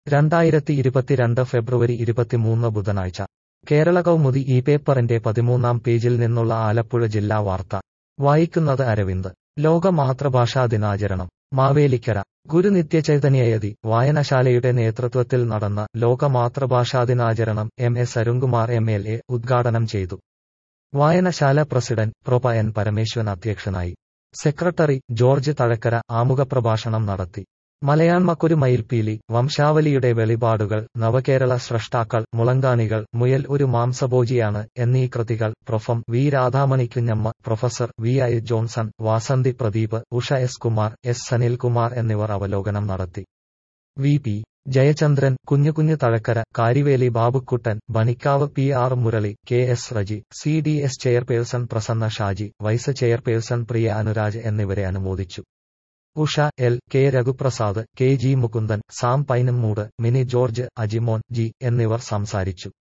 രണ്ടായിരത്തി ഇരുപത്തിരണ്ട് ഫെബ്രുവരി ഇരുപത്തിമൂന്ന് ബുധനാഴ്ച കേരള കൗമുദി ഈ പേപ്പറിന്റെ പതിമൂന്നാം പേജിൽ നിന്നുള്ള ആലപ്പുഴ ജില്ലാ വാർത്ത വായിക്കുന്നത് അരവിന്ദ് ലോക മാതൃഭാഷാ ദിനാചരണം മാവേലിക്കര ഗുരുനിത്യചൈതന്യയതി വായനശാലയുടെ നേതൃത്വത്തിൽ നടന്ന ലോക മാതൃഭാഷാ ദിനാചരണം M S Arunkumar M L A ഉദ്ഘാടനം ചെയ്തു വായനശാല പ്രസിഡന്റ് പ്രൊപ എൻ പരമേശ്വരൻ അധ്യക്ഷനായി സെക്രട്ടറി ജോർജ് തഴക്കര ആമുഖപ്രഭാഷണം നടത്തി മലയാൺമക്കൊരു മയിൽപ്പീലി വംശാവലിയുടെ വെളിപാടുകൾ നവകേരള സ്രഷ്ടാക്കൾ മുളങ്കാണികൾ മുയൽ ഒരു മാംസഭോജിയാണ് എന്നീ കൃതികൾ പ്രൊഫം V Radhamanikunjamma professor V I Johnson Vasanthi Pradeep Usha S Kumar S Sanilkumar എന്നിവർ അവലോകനം നടത്തി V P Jayachandran Kunjukunju Thazhakkara Kariveli Babukuttan Banikkavu P R Murali K S Reji C D S chairperson Prasanna Shaji vice chairperson Priya Anuraj എന്നിവരെ അനുമോദിച്ചു Usha L K Raghuprasad K G Mukundan Sam Painummoodu Mini George Ajimon G എന്നിവർ സംസാരിച്ചു